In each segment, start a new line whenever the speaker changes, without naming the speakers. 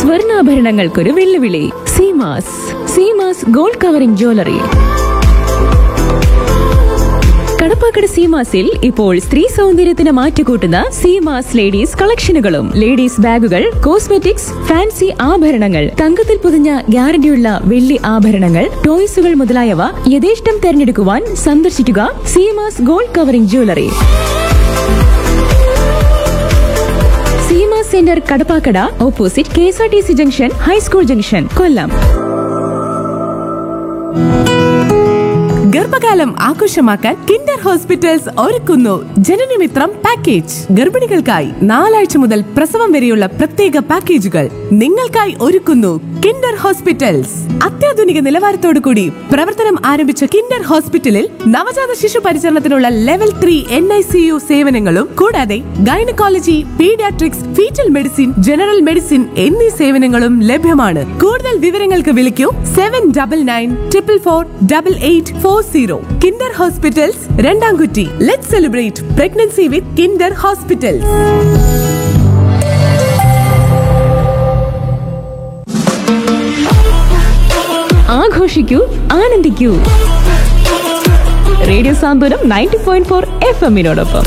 സ്വർണ്ണാഭരണങ്ങൾക്കൊരു വെല്ലുവിളി Seemas Seemas gold covering jewellery Kadappakada സീമാസിൽ ഇപ്പോൾ സ്ത്രീ സൗന്ദര്യത്തിന് മാറ്റുകൂട്ടുന്ന സീമാസ് ലേഡീസ് കളക്ഷനുകളും ലേഡീസ് ബാഗുകൾ കോസ്മെറ്റിക്സ് ഫാൻസി ആഭരണങ്ങൾ തങ്കത്തിൽ പൊതിഞ്ഞ ഗ്യാരണ്ടിയുള്ള വെള്ളി ആഭരണങ്ങൾ ടോയ്സുകൾ മുതലായവ യഥേഷ്ടം തെരഞ്ഞെടുക്കുവാൻ സന്ദർശിക്കുക Seemas gold covering jewellery Seema centre Kadappakada opposite K S R T C junction high school junction Kollam
ഗർഭകാലം ആഘോഷമാക്കാൻ കിൻഡർ ഹോസ്പിറ്റൽസ് ഒരുക്കുന്നു ജനനമിത്രം പാക്കേജ് ഗർഭിണികൾക്കായി നാലാഴ്ച മുതൽ പ്രസവം വരെയുള്ള പ്രത്യേക പാക്കേജുകൾ നിങ്ങൾക്കായി ഒരുക്കുന്നു കിൻഡർ ഹോസ്പിറ്റൽസ് അത്യാധുനിക നിലവാരത്തോടു കൂടി പ്രവർത്തനം ആരംഭിച്ച കിൻഡർ ഹോസ്പിറ്റലിൽ നവജാത ശിശു പരിചരണത്തിനുള്ള level three N I C U സേവനങ്ങളും കൂടാതെ gynaecology paediatrics fetal medicine general medicine എന്നീ സേവനങ്ങളും ലഭ്യമാണ് കൂടുതൽ വിവരങ്ങൾക്ക് വിളിക്കൂ seven double nine triple four double eight four zero Kinder hospitals Randamkutty let celebrate pregnancy with Kinder hospitals
ആഘോഷിക്കൂ ആനന്ദിക്കൂ radio Santhwanam ninety point four F എമ്മിനോടൊപ്പം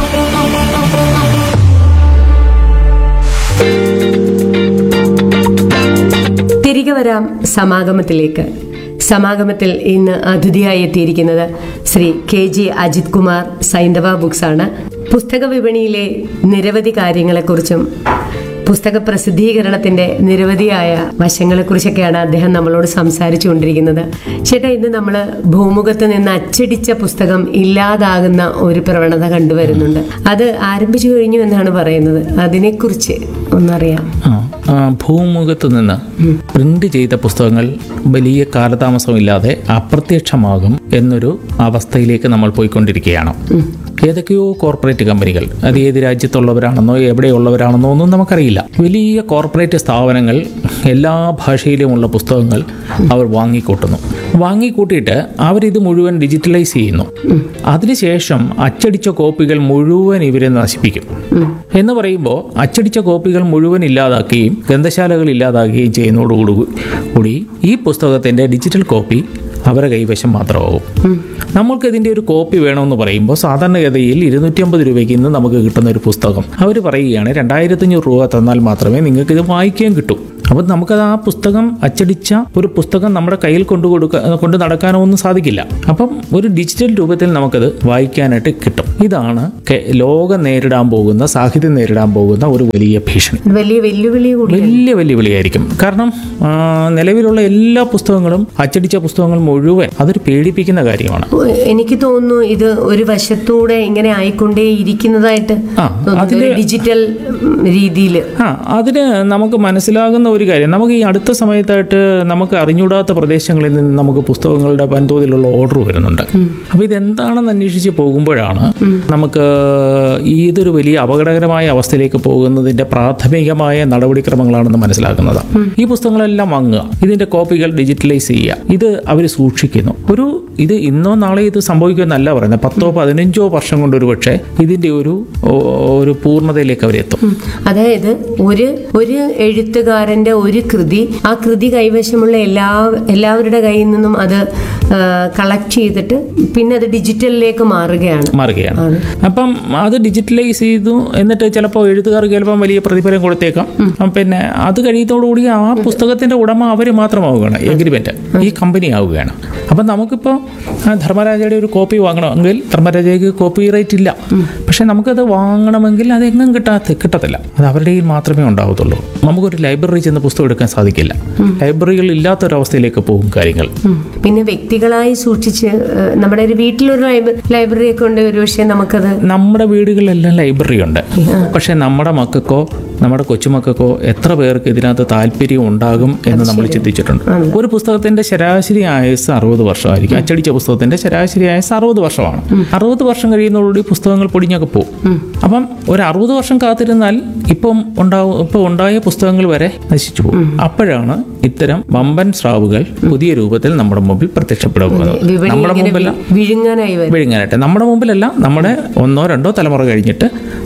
തിരികെ വരാം സമാഗമത്തിലേക്ക് സമാഗമത്തിൽ ഇന്ന് അതിഥിയായി എത്തിയിരിക്കുന്നത് Shri K G Ajith Kumar Saindhava books ആണ് പുസ്തക വിപണിയിലെ നിരവധി കാര്യങ്ങളെക്കുറിച്ചും പുസ്തക പ്രസിദ്ധീകരണത്തിന്റെ നിരവധിയായ വശങ്ങളെക്കുറിച്ചൊക്കെയാണ് അദ്ദേഹം നമ്മളോട് സംസാരിച്ചുകൊണ്ടിരിക്കുന്നത് ചേട്ടാ ഇന്ന് നമ്മൾ ഭൂമുഖത്ത് നിന്ന് അച്ചടിച്ച പുസ്തകം ഇല്ലാതാകുന്ന ഒരു പ്രവണത കണ്ടുവരുന്നുണ്ട് അത് ആരംഭിച്ചു കഴിഞ്ഞു എന്നാണ് പറയുന്നത് അതിനെക്കുറിച്ച് ഒന്നറിയാം
ആ, ആ, ഭൂമുഖത്ത് നിന്ന് പ്രിന്റ് ചെയ്ത പുസ്തകങ്ങൾ വലിയ കാലതാമസമില്ലാതെ അപ്രത്യക്ഷമാകും എന്നൊരു അവസ്ഥയിലേക്ക് നമ്മൾ പോയിക്കൊണ്ടിരിക്കുകയാണ് ഏതൊക്കെയോ കോർപ്പറേറ്റ് കമ്പനികൾ അത് ഏത് രാജ്യത്തുള്ളവരാണെന്നോ എവിടെയുള്ളവരാണെന്നോ ഒന്നും നമുക്കറിയില്ല വലിയ കോർപ്പറേറ്റ് സ്ഥാപനങ്ങൾ എല്ലാ ഭാഷയിലുമുള്ള പുസ്തകങ്ങൾ അവർ വാങ്ങിക്കൂട്ടുന്നു വാങ്ങിക്കൂട്ടിയിട്ട് അവരിത് മുഴുവൻ ഡിജിറ്റലൈസ് ചെയ്യുന്നു അതിനുശേഷം അച്ചടിച്ച കോപ്പികൾ മുഴുവൻ ഇവരെ നശിപ്പിക്കും എന്ന് പറയുമ്പോൾ അച്ചടിച്ച കോപ്പികൾ മുഴുവൻ ഇല്ലാതാക്കുകയും ഗ്രന്ഥശാലകൾ ഇല്ലാതാക്കുകയും ചെയ്യുന്നതോടുകൂടി കൂടി ഈ പുസ്തകത്തിൻ്റെ ഡിജിറ്റൽ കോപ്പി അവരുടെ കൈവശം മാത്രമാവും നമ്മൾക്ക് ഇതിൻ്റെ ഒരു കോപ്പി വേണമെന്ന് പറയുമ്പോൾ സാധാരണഗതിയിൽ ഇരുന്നൂറ്റി അമ്പത് രൂപയ്ക്ക് ഇന്ന് നമുക്ക് കിട്ടുന്ന ഒരു പുസ്തകം അവർ പറയുകയാണ് രണ്ടായിരത്തഞ്ഞൂറ് രൂപ തന്നാൽ മാത്രമേ നിങ്ങൾക്ക് ഇത് വായിക്കാൻ കിട്ടൂ അപ്പം നമുക്കത് ആ പുസ്തകം അച്ചടിച്ച ഒരു പുസ്തകം നമ്മുടെ കയ്യിൽ കൊണ്ടു കൊടുക്ക കൊണ്ട് നടക്കാനോ ഒന്നും സാധിക്കില്ല അപ്പം ഒരു ഡിജിറ്റൽ രൂപത്തിൽ നമുക്കത് വായിക്കാനായിട്ട് കിട്ടും ഇതാണ് കെ- ലോകം നേരിടാൻ പോകുന്ന സാഹിത്യം നേരിടാൻ പോകുന്ന ഒരു വലിയ ഭീഷണി
വലിയ വെല്ലുവിളി കൂടി
വലിയ വെല്ലുവിളിയായിരിക്കും കാരണം ആ, നിലവിലുള്ള എല്ലാ പുസ്തകങ്ങളും അച്ചടിച്ച പുസ്തകങ്ങൾ മുഴുവൻ അതൊരു പേടിപ്പിക്കുന്ന കാര്യമാണ്
എനിക്ക് തോന്നുന്നു ഇത് ഒരു വശത്തൂടെ ഇങ്ങനെ ആയിക്കൊണ്ടേ ഇരിക്കുന്നതായിട്ട്
ആ,
തോന്നുന്നു.
അതില്
ഒരു ഡിജിറ്റൽ രീതിയിൽ
ആ അതിന് നമുക്ക് മനസ്സിലാകുന്ന ഒരു കാര്യം നമുക്ക് ഈ അടുത്ത സമയത്തായിട്ട് നമുക്ക് അറിഞ്ഞൂടാത്ത പ്രദേശങ്ങളിൽ നിന്ന് നമുക്ക് പുസ്തകങ്ങളുടെ വൻതോതിലുള്ള ഓർഡർ വരുന്നുണ്ട് അപ്പോൾ ഇതെന്താണെന്ന് അന്വേഷിച്ച് പോകുമ്പോഴാണ് നമുക്ക് ഈ ഇതൊരു വലിയ അപകടകരമായ അവസ്ഥയിലേക്ക് പോകുന്നതിന്റെ പ്രാഥമികമായ നടപടിക്രമങ്ങളാണെന്ന് മനസ്സിലാക്കുന്നത് ഈ പുസ്തകങ്ങളെല്ലാം വാങ്ങുക ഇതിന്റെ കോപ്പികൾ ഡിജിറ്റലൈസ് ചെയ്യുക ഇത് അവർ സൂക്ഷിക്കുന്നു ഒരു ഇത് ഇന്നോ നാളെ ഇത് സംഭവിക്കുമെന്നല്ല പറയുന്നത് പത്തോ പതിനഞ്ചോ വർഷം കൊണ്ട് ഒരു പക്ഷേ ഇതിന്റെ ഒരു ഓ- ഒരു പൂർണ്ണതയിലേക്ക് അവരെത്തും
അതായത് ഒരു ഒരു എഴുത്തുകാരന്റെ ഒരു കൃതി ആ കൃതി കൈവശമുള്ള എല്ലാ എല്ലാവരുടെ കയ്യിൽ നിന്നും അത് കളക്ട് ചെയ്തിട്ട് പിന്നെ അത് ഡിജിറ്റലിലേക്ക് മാറുകയാണ്
മാറുകയാണ് അപ്പം അത് ഡിജിറ്റലൈസ് ചെയ്തു എന്നിട്ട് ചിലപ്പോൾ എഴുത്തുകാർക്ക് ചിലപ്പം വലിയ പ്രതിഫലം കൊടുത്തേക്കാം അപ്പം പിന്നെ അത് കഴിയുന്നതോടുകൂടി ആ പുസ്തകത്തിന്റെ ഉടമ അവർ മാത്രമാവുകയാണ് എഗ്രിമെന്റ് ഈ കമ്പനി ആവുകയാണ് അപ്പം നമുക്കിപ്പോൾ ധർമ്മരാജയുടെ ഒരു കോപ്പി വാങ്ങണമെങ്കിൽ ധർമ്മരാജയ്ക്ക് കോപ്പി റൈറ്റ് ഇല്ല പക്ഷെ നമുക്കത് വാങ്ങണമെങ്കിൽ അത് എങ്ങും കിട്ടാത്ത കിട്ടത്തില്ല അത് അവരുടെ കയ്യിൽ മാത്രമേ ഉണ്ടാവത്തുള്ളൂ നമുക്കൊരു ലൈബ്രറി ചെന്ന് പുസ്തകം എടുക്കാൻ സാധിക്കില്ല ലൈബ്രറികൾ ഇല്ലാത്തൊരവസ്ഥയിലേക്ക് പോകും കാര്യങ്ങൾ
ഉം. പിന്നെ വ്യക്തികളായി സൂക്ഷിച്ച് ഏഹ്, നമ്മുടെ ഒരു വീട്ടിലൊരു ലൈബ്ര- ലൈബ്രറി ഒക്കെ ഉണ്ട് ഒരു പക്ഷേ നമുക്കത്
നമ്മുടെ വീടുകളിലെല്ലാം ലൈബ്രറി ഉണ്ട് പക്ഷെ നമ്മുടെ മക്കൾക്കോ നമ്മുടെ കൊച്ചുമക്കൾക്കോ എത്ര പേർക്ക് ഇതിനകത്ത് താല്പര്യം ഉണ്ടാകും എന്ന് നമ്മൾ ചിന്തിച്ചിട്ടുണ്ട് ഒരു പുസ്തകത്തിന്റെ ശരാശരി ആയുസ് അറുപത് വർഷമായിരിക്കും അച്ചടിച്ച പുസ്തകത്തിന്റെ ശരാശരി ആയുസ് അറുപത് വർഷമാണ് അറുപത് വർഷം കഴിയുന്നതോടുകൂടി പുസ്തകങ്ങൾ പൊടിഞ്ഞൊക്കെ പോകും അപ്പം ഒരു അറുപത് വർഷം കാത്തിരുന്നാൽ ഇപ്പം ഉണ്ടാവും ഇപ്പം ഉണ്ടായ പുസ്തകങ്ങൾ വരെ നശിച്ചു പോകും അപ്പോഴാണ് ഇത്തരം വമ്പൻ സ്രാവുകൾ പുതിയ രൂപത്തിൽ നമ്മുടെ മുമ്പിൽ പ്രത്യക്ഷപ്പെടുന്നത്
വിപണി
നമ്മുടെ
ഇങ്ങനെ
മുമ്പിൽ
വിഴുങ്ങാനായി വരും
വിഴുങ്ങാനായിട്ട് നമ്മുടെ മുമ്പിലല്ല നമ്മുടെ ഒന്നോ രണ്ടോ തലമുറ കഴിഞ്ഞിട്ട്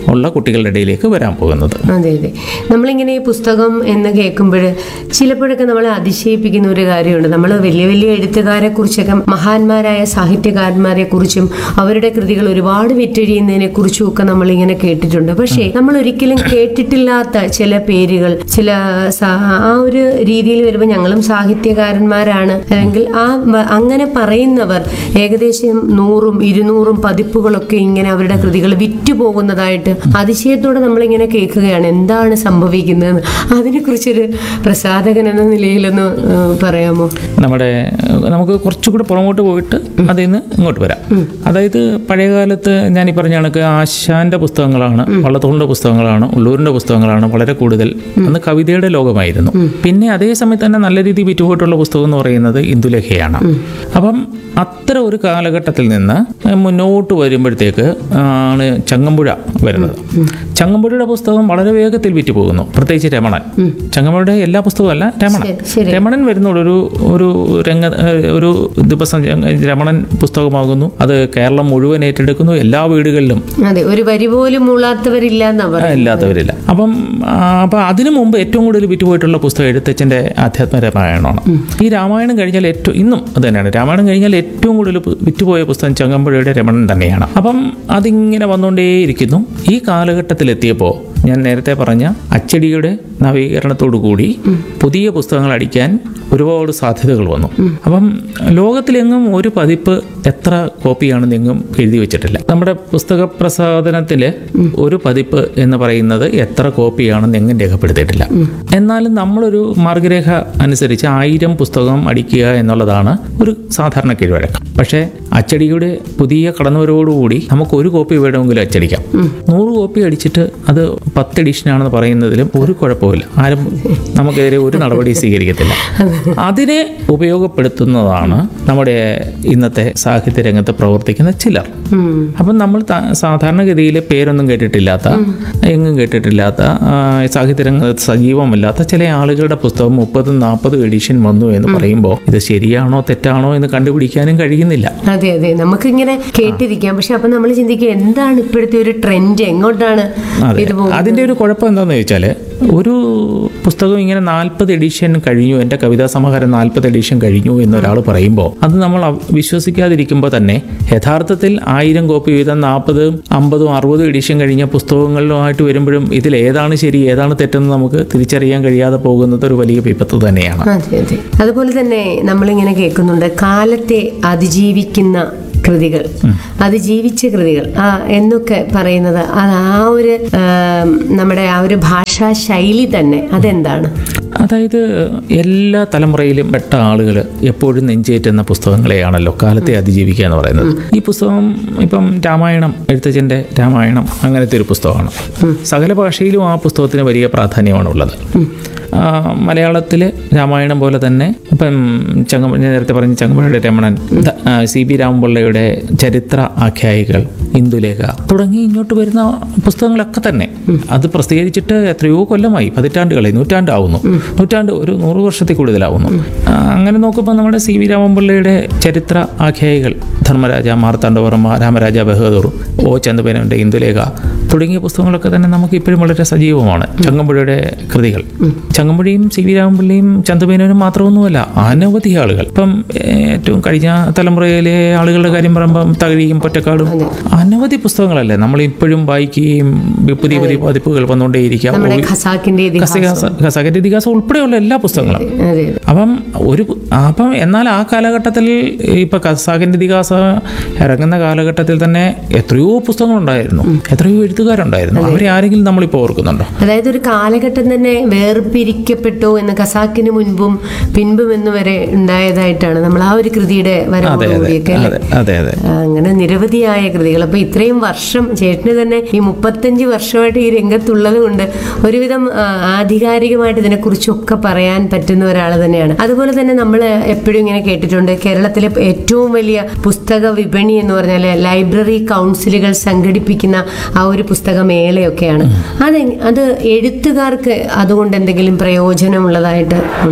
ഉള്ള കുട്ടികളുടെ ഇടയിലേക്ക് വരാൻ പോകുന്നത്
അതെ അതെ നമ്മളിങ്ങനെ ഈ പുസ്തകം എന്ന് കേൾക്കുമ്പോൾ ചിലപ്പോഴൊക്കെ നമ്മളെ അതിശയിപ്പിക്കുന്ന ഒരു കാര്യമുണ്ട് നമ്മൾ വലിയ വലിയ എഴുത്തുകാരെ കുറിച്ചൊക്കെ മഹാന്മാരായ സാഹിത്യകാരന്മാരെ കുറിച്ചും അവരുടെ കൃതികൾ ഒരുപാട് വിറ്റഴിയുന്നതിനെ കുറിച്ചും ഒക്കെ നമ്മളിങ്ങനെ കേട്ടിട്ടുണ്ട് പക്ഷേ നമ്മൾ ഒരിക്കലും കേട്ടിട്ടില്ലാത്ത ചില പേരുകൾ ചില സ- ആ ഒരു രീതിയിൽ വരുമ്പോൾ ഞങ്ങളും സാഹിത്യകാരന്മാരാണ് അല്ലെങ്കിൽ ആ മ- അങ്ങനെ പറയുന്നവർ ഏകദേശം നൂറും ഇരുന്നൂറും പതിപ്പുകളൊക്കെ ഇങ്ങനെ അവരുടെ കൃതികൾ വിറ്റു പോകുന്നതായിട്ട് അതിശയത്തോടെ നമ്മളിങ്ങനെ കേൾക്കുകയാണ് എന്താണ് സംഭവിക്കുന്നത് അതിനെക്കുറിച്ചൊരു പ്രസാധകൻ എന്ന നിലയിലൊന്ന് ഏഹ്, പറയാമോ
നമ്മുടെ ഏഹ്, നമുക്ക് കുറച്ചുകൂടെ പുറമോട്ട് പോയിട്ട് അതിൽ നിന്ന് ഇങ്ങോട്ട് വരാം അതായത് പഴയകാലത്ത് ഞാൻ ഈ പറഞ്ഞ കണക്ക് ആശാന്റെ പുസ്തകങ്ങളാണ് വള്ളത്തോളിന്റെ പുസ്തകങ്ങളാണ് ഉള്ളൂരിന്റെ പുസ്തകങ്ങളാണ് വളരെ കൂടുതൽ അന്ന് കവിതയുടെ ലോകമായിരുന്നു പിന്നെ അതേ സമയത്ത് തന്നെ നല്ല രീതിയിൽ വിറ്റുപോയിട്ടുള്ള പുസ്തകം എന്ന് പറയുന്നത് ഇന്ദുലേഖയാണ് അപ്പം അത്തരം ഒരു കാലഘട്ടത്തിൽ നിന്ന് മുന്നോട്ട് വരുമ്പോഴത്തേക്ക് ആണ് ചങ്ങമ്പുഴ വരുന്നത് ചങ്ങമ്പുഴയുടെ പുസ്തകം വളരെ വേഗത്തിൽ വിറ്റ് പോകുന്നു പ്രത്യേകിച്ച് രമണൻ ചങ്ങമ്പുഴയുടെ എല്ലാ പുസ്തകവും അല്ല രമണൻ
ശരി, ശരി.
രമണൻ വരുന്നുള്ളൂ ഒരു ഒരു രംഗ ഏഹ് ഒരു ദിവസം രമണൻ പുസ്തകമാകുന്നു അത് കേരളം മുഴുവൻ ഏറ്റെടുക്കുന്നു എല്ലാ വീടുകളിലും
അതെ ഒരു വരി പോലും മൂളാത്തവരില്ല എന്നാ
ആ,
പറയുന്നത്
ഇല്ലാത്തവരില്ല അപ്പം ആ, അപ്പം അതിനു മുമ്പ് ഏറ്റവും കൂടുതൽ വിറ്റുപോയിട്ടുള്ള പുസ്തകം എഴുത്തച്ഛൻ്റെ ആധ്യാത്മ രാമായണമാണ് ഈ രാമായണം കഴിഞ്ഞാൽ ഏറ്റവും ഇന്നും അത് തന്നെയാണ് രാമായണം കഴിഞ്ഞാൽ ഏറ്റവും കൂടുതൽ പു- വിറ്റുപോയ പുസ്തകം ചങ്ങമ്പുഴയുടെ രമണൻ തന്നെയാണ് അപ്പം അതിങ്ങനെ വന്നുകൊണ്ടേയിരിക്കുന്നു ഈ കാലഘട്ടത്തിലെത്തിയപ്പോൾ ഞാൻ നേരത്തെ പറഞ്ഞ അച്ചടിയുടെ നവീകരണത്തോടു കൂടി പുതിയ പുസ്തകങ്ങൾ അടിക്കാൻ ഒരുപാട് സാധ്യതകൾ വന്നു അപ്പം ലോകത്തിലെങ്ങും ഒരു പതിപ്പ് എത്ര കോപ്പിയാണെന്ന് എങ്ങും എഴുതി വെച്ചിട്ടില്ല നമ്മുടെ പുസ്തക പ്രസാധനത്തിൽ ഒരു പതിപ്പ് എന്ന് പറയുന്നത് എത്ര കോപ്പിയാണെന്ന് എങ്ങും രേഖപ്പെടുത്തിയിട്ടില്ല എന്നാലും നമ്മളൊരു മാർഗരേഖ അനുസരിച്ച് ആയിരം പുസ്തകം അടിക്കുക എന്നുള്ളതാണ് ഒരു സാധാരണ കീഴ്വഴക്കം പക്ഷേ അച്ചടിയുടെ പുതിയ കടന്നുവരവോടുകൂടി നമുക്ക് ഒരു കോപ്പി വേണമെങ്കിലും അച്ചടിക്കാം നൂറ് കോപ്പി അടിച്ചിട്ട് അത് പത്ത് എഡിഷനാണെന്ന് പറയുന്നതിലും ഒരു കുഴപ്പമില്ല ആരും നമുക്കെതിരെ ഒരു നടപടി സ്വീകരിക്കത്തില്ല അതിനെ ഉപയോഗപ്പെടുത്തുന്നതാണ് നമ്മുടെ ഇന്നത്തെ സാഹിത്യ രംഗത്ത് പ്രവർത്തിക്കുന്ന ചിലർ അപ്പം നമ്മൾ ത- സാധാരണഗതിയിൽ പേരൊന്നും കേട്ടിട്ടില്ലാത്ത എങ്ങും കേട്ടിട്ടില്ലാത്ത ആ, സാഹിത്യ രംഗത്ത് സജീവമല്ലാത്ത ചില ആളുകളുടെ പുസ്തകം മുപ്പതും നാൽപ്പതും എഡിഷൻ വന്നു എന്ന് പറയുമ്പോൾ ഇത് ശരിയാണോ തെറ്റാണോ എന്ന് കണ്ടുപിടിക്കാനും കഴിയുന്നില്ല
അതെ അതെ നമുക്കിങ്ങനെ കേട്ടിരിക്കാം പക്ഷെ അപ്പൊ നമ്മൾ ചിന്തിക്കുക എന്താണ് ഇപ്പോഴത്തെ ഒരു ട്രെൻഡ് എങ്ങോട്ടാണ്
അതെ
ഇത് പോകുന്നത്
അതിൻ്റെ ഒരു കുഴപ്പം എന്താണെന്ന് ചോദിച്ചാൽ ഒരു പുസ്തകം ഇങ്ങനെ നാൽപ്പത് എഡിഷൻ കഴിഞ്ഞു എൻ്റെ കവിതാ സമാഹാരം നാൽപ്പത് എഡിഷൻ കഴിഞ്ഞു എന്നൊരാൾ പറയുമ്പോൾ അത് നമ്മൾ അവ- വിശ്വസിക്കാതിരിക്കുമ്പോൾ തന്നെ യഥാർത്ഥത്തിൽ ആയിരം കോപ്പി വീതം നാൽപ്പതും അമ്പതും അറുപതും എഡിഷൻ കഴിഞ്ഞ പുസ്തകങ്ങളിലുമായിട്ട് വരുമ്പോഴും ഇതിൽ ഏതാണ് ശരി ഏതാണ് തെറ്റെന്ന് നമുക്ക് തിരിച്ചറിയാൻ കഴിയാതെ പോകുന്നത് ഒരു വലിയ വിപത്ത് തന്നെയാണ്
അതെ അതെ അതുപോലെ തന്നെ നമ്മളിങ്ങനെ കേൾക്കുന്നുണ്ട് കാലത്തെ അതിജീവിക്കുന്ന കൃതികൾ അതിജീവിച്ച കൃതികൾ ആ എന്നൊക്കെ പറയുന്നത് അത് ആ ഒരു ആം, നമ്മുടെ ആ ഒരു ഭാഷാ ശൈലി തന്നെ അതെന്താണ്
അതായത് എല്ലാ തലമുറയിലും പെട്ട ആളുകൾ എപ്പോഴും നെഞ്ചേറ്റുന്ന പുസ്തകങ്ങളെയാണല്ലോ കാലത്തെ അതിജീവിക്കുക എന്ന് പറയുന്നത് ഈ പുസ്തകം ഇപ്പം രാമായണം എഴുത്തച്ഛൻ്റെ രാമായണം അങ്ങനത്തെ ഒരു പുസ്തകമാണ് സകല ഭാഷയിലും ആ പുസ്തകത്തിന് വലിയ പ്രാധാന്യമാണ് ഉള്ളത് ആ, മലയാളത്തിലെ രാമായണം പോലെ തന്നെ ഇപ്പം ചങ്ങ ഞാൻ നേരത്തെ പറഞ്ഞ ചങ്ങമ്പുഴയുടെ രമണൻ ധ- ആ, സി ബി രാമപിള്ളയുടെ ചരിത്ര ആഖ്യായികൾ ഇന്ദുലേഖ തുടങ്ങി ഇങ്ങോട്ട് വരുന്ന പുസ്തകങ്ങളൊക്കെ തന്നെ അത് പ്രസിദ്ധീകരിച്ചിട്ട് എത്രയോ കൊല്ലമായി പതിറ്റാണ്ടുകളായി നൂറ്റാണ്ടാവുന്നു നൂറ്റാണ്ട് ഒരു നൂറ് വർഷത്തിൽ കൂടുതലാവുന്നു ആ, അങ്ങനെ നോക്കുമ്പോൾ നമ്മുടെ സി വി രാമപിള്ളയുടെ ചരിത്ര ആഖ്യായികൾ ധർമ്മരാജ മാർത്താണ്ഡവർമ്മ രാമരാജ ബഹദൂർ ഒ ചന്ദ്രബേനന്റെ ഇന്ദുലേഖ തുടങ്ങിയ പുസ്തകങ്ങളൊക്കെ തന്നെ നമുക്ക് ഇപ്പോഴും വളരെ സജീവമാണ് ചങ്ങമ്പുഴയുടെ കൃതികൾ ചങ്ങമ്പുഴയും സി വി രാമപിള്ളിയും ചന്ദ്രബേനനും മാത്രമൊന്നുമല്ല അനവധി ആളുകൾ ഇപ്പം ഏറ്റവും കഴിഞ്ഞ തലമുറയിലെ ആളുകളുടെ കാര്യം പറയുമ്പം തകഴിയും പൊറ്റക്കാടും അനവധി പുസ്തകങ്ങളല്ലേ നമ്മൾ ഇപ്പോഴും വായിക്കുകയും പുതിയ പുതിയ പതിപ്പുകൾ വന്നുകൊണ്ടേയിരിക്കാം
നമ്മുടെ ഖസാക്കിന്റെ ഇതിഹാസം
ഖസാക്കിന്റെ ഇതിഹാസം ഉൾപ്പെടെയുള്ള എല്ലാ പുസ്തകങ്ങളും
അതെ
അപ്പം ഒരു അപ്പം എന്നാൽ ആ കാലഘട്ടത്തിൽ ഇപ്പൊ ഖസാക്കിന്റെ ഇതിഹാസം ഇറങ്ങുന്ന കാലഘട്ടത്തിൽ തന്നെ എത്രയോ പുസ്തകങ്ങളുണ്ടായിരുന്നു എത്രയോ എഴുത്തുകാരുണ്ടായിരുന്നു അവരെ ആരെങ്കിലും നമ്മളിപ്പോൾ ഓർക്കുന്നുണ്ടോ
അതായത് ഒരു കാലഘട്ടം തന്നെ വേർപിരിക്കപ്പെട്ടു എന്ന് ഖസാക്കിന് മുൻപും പിൻപും എന്ന് വരെ ഉണ്ടായതായിട്ടാണ് നമ്മൾ ആ ഒരു കൃതിയുടെ
അതെ അതെ
വരവോടുകൂടിയൊക്കെ അല്ലേ?
അതെ അതെ അതെ
ആ, അങ്ങനെ നിരവധിയായ കൃതികൾ അപ്പൊ ഇത്രയും വർഷം ചേട്ടന് തന്നെ ഈ മുപ്പത്തഞ്ച് വർഷമായിട്ട് ഈ രംഗത്തുള്ളത് കൊണ്ട് ഒരുവിധം ആ, ആധികാരികമായിട്ട് ഇതിനെക്കുറിച്ചൊക്കെ പറയാൻ പറ്റുന്ന ഒരാൾ തന്നെയാണ് അതുപോലെ തന്നെ നമ്മൾ എപ്പോഴും ഇങ്ങനെ കേട്ടിട്ടുണ്ട് കേരളത്തിലെ ഏറ്റവും വലിയ പുസ്തക വിപണി എന്ന് പറഞ്ഞാൽ ലൈബ്രറി കൗൺസിലുകൾ സംഘടിപ്പിക്കുന്ന ആ ഒരു പുസ്തക മേളയൊക്കെയാണ് അത് അത് എഴുത്തുകാർക്ക് അതുകൊണ്ട് എന്തെങ്കിലും പ്രയോജനമുള്ളതായിട്ട് ഉണ്ടോ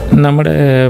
നമ്മുടെ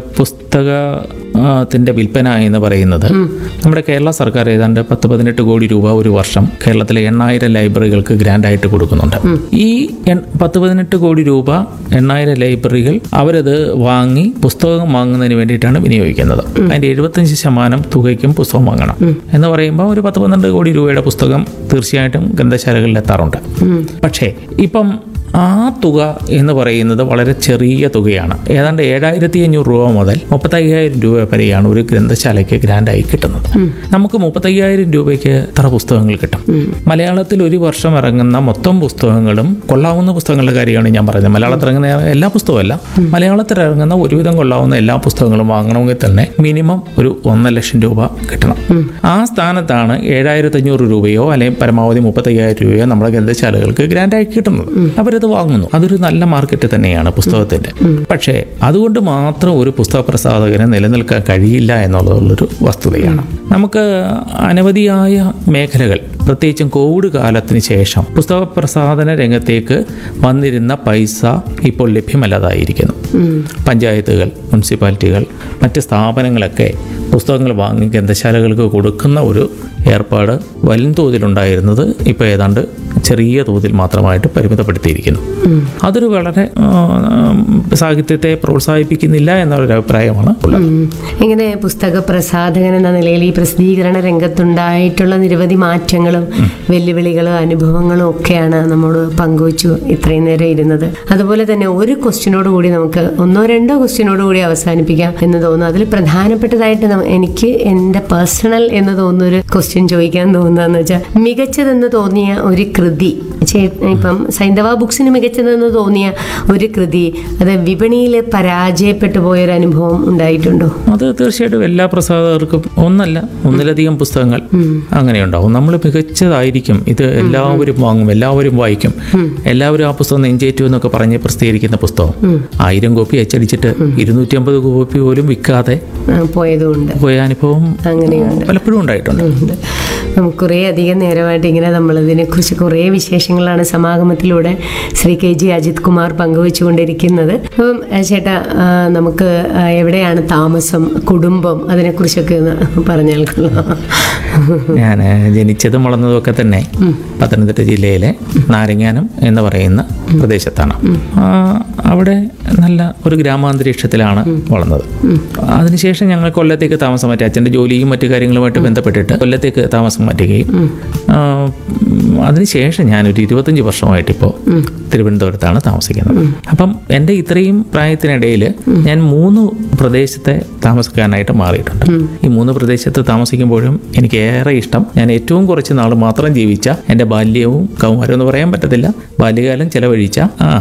പുസ്തകത്തിന്റെ വിൽപ്പന എന്ന് പറയുന്നത് നമ്മുടെ കേരള സർക്കാർ ഏതാണ്ട് പത്ത് പതിനെട്ട് കോടി രൂപ ഒരു വർഷം കേരളത്തിലെ എണ്ണായിരം ലൈബ്രറികൾക്ക് ഗ്രാൻഡ് ആയിട്ട് കൊടുക്കുന്നുണ്ട് ഈ എൺ- പത്ത് പതിനെട്ട് കോടി രൂപ എണ്ണായിരം ലൈബ്രറികൾ അവരത് വാങ്ങി പുസ്തകം വാങ്ങുന്നതിന് വേണ്ടിയിട്ടാണ് വിനിയോഗിക്കുന്നത് അതിന്റെ എഴുപത്തഞ്ച് ശതമാനം തുകയ്ക്കും പുസ്തകം വാങ്ങണം എന്ന് പറയുമ്പോൾ ഒരു പത്ത് പന്ത്രണ്ട് കോടി രൂപയുടെ പുസ്തകം തീർച്ചയായിട്ടും ഗ്രന്ഥശാലകളിൽ എത്താറുണ്ട് പക്ഷേ ഇപ്പം ആ തുക എന്ന് പറയുന്നത് വളരെ ചെറിയ തുകയാണ് ഏതാണ്ട് ഏഴായിരത്തി അഞ്ഞൂറ് രൂപ മുതൽ മുപ്പത്തയ്യായിരം രൂപ വരെയാണ് ഒരു ഗ്രന്ഥശാലയ്ക്ക് ഗ്രാൻഡായി കിട്ടുന്നത് നമുക്ക് മുപ്പത്തയ്യായിരം രൂപയ്ക്ക് എത്ര പുസ്തകങ്ങൾ കിട്ടും മലയാളത്തിൽ ഒരു വർഷം ഇറങ്ങുന്ന മൊത്തം പുസ്തകങ്ങളും കൊള്ളാവുന്ന പുസ്തകങ്ങളുടെ കാര്യമാണ് ഞാൻ പറയുന്നത് മലയാളത്തിൽ ഇറങ്ങുന്ന എല്ലാ പുസ്തകമല്ല മലയാളത്തിൽ ഇറങ്ങുന്ന ഒരുവിധം കൊള്ളാവുന്ന എല്ലാ പുസ്തകങ്ങളും വാങ്ങണമെങ്കിൽ തന്നെ മിനിമം ഒരു ഒന്നര ലക്ഷം രൂപ കിട്ടണം ആ സ്ഥാനത്താണ് ഏഴായിരത്തി അഞ്ഞൂറ് രൂപയോ അല്ലെങ്കിൽ പരമാവധി മുപ്പത്തയ്യായിരം രൂപയോ നമ്മുടെ ഗ്രന്ഥശാലകൾക്ക് ഗ്രാൻഡായി കിട്ടുന്നത് അവരത് വാങ്ങുന്നു അതൊരു നല്ല മാർക്കറ്റ് തന്നെയാണ് പുസ്തകത്തിന്റെ പക്ഷേ അതുകൊണ്ട് മാത്രം ഒരു പുസ്തക പ്രസാധകന് നിലനിൽക്കാൻ കഴിയില്ല എന്നുള്ളതൊരു വസ്തുതയാണ് നമുക്ക് അനവധിയായ മേഖലകൾ പ്രത്യേകിച്ചും കോവിഡ് കാലത്തിന് ശേഷം പുസ്തക പ്രസാധന രംഗത്തേക്ക് വന്നിരുന്ന പൈസ ഇപ്പോൾ ലഭ്യമല്ലാതായിരിക്കുന്നു പഞ്ചായത്തുകൾ മുനിസിപ്പാലിറ്റികൾ മറ്റ് സ്ഥാപനങ്ങളൊക്കെ പുസ്തകങ്ങൾ വാങ്ങി ഗ്രന്ഥശാലകൾക്ക് കൊടുക്കുന്ന ഒരു ഏർപ്പാട് വൻതോതിലുണ്ടായിരുന്നത് ഇപ്പോൾ ഏതാണ്ട് ചെറിയ തോതിൽ മാത്രമായിട്ട് പരിമിതപ്പെടുത്തിയിരിക്കുന്നു അതൊരു വളരെ ആ, സാഹിത്യത്തെ പ്രോത്സാഹിപ്പിക്കുന്നില്ല എന്നൊരു അഭിപ്രായമാണ് ഉള്ളത്
ഇങ്ങനെ പുസ്തക പ്രസാധകൻ എന്ന നിലയിൽ ഈ പ്രസിദ്ധീകരണ രംഗത്തുണ്ടായിട്ടുള്ള നിരവധി മാറ്റങ്ങളും വെല്ലുവിളികളും അനുഭവങ്ങളും ഒക്കെയാണ് നമ്മോട് പങ്കുവച്ചു ഇത്രയും നേരം ഇരുന്നത് അതുപോലെ തന്നെ ഒരു ക്വസ്റ്റ്യനോട് കൂടി നമുക്ക് ഒന്നോ രണ്ടോ ക്വസ്റ്റ്യനോട് കൂടി അവസാനിപ്പിക്കാം എന്ന് തോന്നുന്നു അതിൽ പ്രധാനപ്പെട്ടതായിട്ട് ന- എനിക്ക് എൻ്റെ പേഴ്സണൽ എന്ന് തോന്നുന്ന ഒരു ക്വസ്റ്റ്യൻ ചോദിക്കാൻ തോന്നുന്നതെന്ന് വെച്ചാൽ മികച്ചതെന്ന് തോന്നിയ ഒരു കൃതി ചേ- ഇപ്പം സൈന്ധവ ബുക്സിന് മികച്ചതെന്ന് തോന്നിയ ഒരു കൃതി അത് വിപണിയിൽ പരാജയപ്പെട്ടു പോയൊരു അനുഭവം ഉണ്ടായിട്ടുണ്ടോ
അത് തീർച്ചയായിട്ടും എല്ലാ പ്രസാധകർക്കും ഒന്നല്ല ഒന്നിലധികം പുസ്തകങ്ങൾ അങ്ങനെയുണ്ടാവും നമ്മൾ മികച്ചതായിരിക്കും ഇത് എല്ലാവരും വാങ്ങും എല്ലാവരും വായിക്കും എല്ലാവരും ആ പുസ്തകം നെഞ്ചേറ്റു എന്നൊക്കെ പറഞ്ഞ് പ്രസിദ്ധീകരിക്കുന്ന പുസ്തകം ആയിരം കോപ്പി അച്ചടിച്ചിട്ട് ഇരുന്നൂറ്റി അമ്പത് കോപ്പി പോലും വിൽക്കാതെ
ആ, പോയതുമുണ്ട്
പോയ അനുഭവം
അങ്ങനെയുണ്ട്
പലപ്പോഴും ഉണ്ടായിട്ടുണ്ട്
ഉണ്ട്. നമുക്ക് കുറേ അധികം നേരമായിട്ട് ഇങ്ങനെ നമ്മൾ ഇതിനെക്കുറിച്ച് കുറേ വിശേഷങ്ങളാണ് സമാഗമത്തിലൂടെ ശ്രീ കെ ജി അജിത് കുമാർ പങ്കുവച്ചുകൊണ്ടിരിക്കുന്നത് അപ്പം ആ, ചേട്ടാ ആ, നമുക്ക് ആ, എവിടെയാണ് താമസം കുടുംബം അതിനെക്കുറിച്ചൊക്കെ ഒന്ന് പറഞ്ഞാൽ കൊള്ളാം
ഞാൻ ജനിച്ചതും വളർന്നതും ഒക്കെ തന്നെ പത്തനംതിട്ട ജില്ലയിലെ നാരങ്ങാനം എന്ന് പറയുന്ന പ്രദേശത്താണ് ആ, അവിടെ നല്ല ഒരു ഗ്രാമാന്തരീക്ഷത്തിലാണ് വളർന്നത് അതിനുശേഷം ഞങ്ങൾ കൊല്ലത്തേക്ക് താമസം മാറ്റി അച്ഛൻ്റെ ജോലിയും മറ്റു കാര്യങ്ങളുമായിട്ട് ബന്ധപ്പെട്ടിട്ട് കൊല്ലത്തേക്ക് താമസം മാറ്റുകയും ആ, ഉം, അതിനുശേഷം ഞാനൊരു ഇരുപത്തഞ്ച് വർഷമായിട്ടിപ്പോൾ തിരുവനന്തപുരത്താണ് താമസിക്കുന്നത് അപ്പം എൻ്റെ ഇത്രയും പ്രായത്തിനിടയിൽ ഞാൻ മൂന്ന് പ്രദേശത്തെ താമസക്കാരനായിട്ട് മാറിയിട്ടുണ്ട് ഈ മൂന്ന് പ്രദേശത്ത് താമസിക്കുമ്പോഴും എനിക്ക് ഏറെ ഇഷ്ടം ഞാൻ ഏറ്റവും കുറച്ച് നാൾ മാത്രം ജീവിച്ച എൻ്റെ ബാല്യവും കൗമാരവും എന്ന് പറയാൻ പറ്റത്തില്ല ബാല്യകാലം ചെലവഴിച്ച ആ